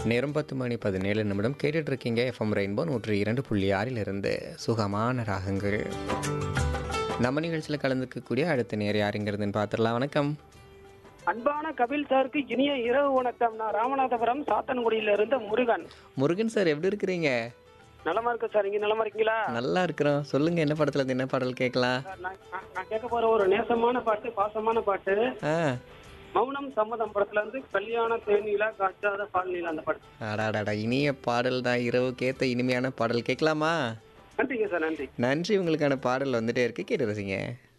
நேரம் பத்து மணி பதினேழு நிமிடம் கேட்டுட்டு இருக்கீங்க எஃப்எம் ரெயின்போ நூற்றி இரண்டு புள்ளி ஆறிலிருந்து சுகமான ராகங்கள் நம்ம நிகழ்ச்சியில் கலந்துக்கக்கூடிய அடுத்த நேர் யாருங்கிறதுன்னு பார்த்துடலாம் வணக்கம் அன்பான கபில் சாருக்கு இனிய இரவு வணக்கம் நான் ராமநாதபுரம் சாத்தன்குடியில இருந்து முருகன் முருகன் சார் எப்படி இருக்கிறீங்க நலமா இருக்கு சார் இங்க நலமா இருக்கீங்களா நல்லா இருக்கிறோம் சொல்லுங்க என்ன படத்துல இருந்து என்ன பாடல் கேட்கலாம் சார், நான் நான்- நான் கேட்க போற ஒரு நேசமான பாட்டு பாசமான பாட்டு ஆ மௌனம் சம்மதம் படத்துல இருந்து கல்யாண தேனிலா காய்ச்சாத பால் நீல அந்த பாட்டு அடாடாடா இனிய பாடல் தான் இரவுக்கேத்த இனிமையான பாடல் கேட்கலாமா நன்றிங்க சார் நன்றி நன்றி உங்களுக்கான பாடல் வந்துட்டே இருக்கு கேட்டு ரசிங்க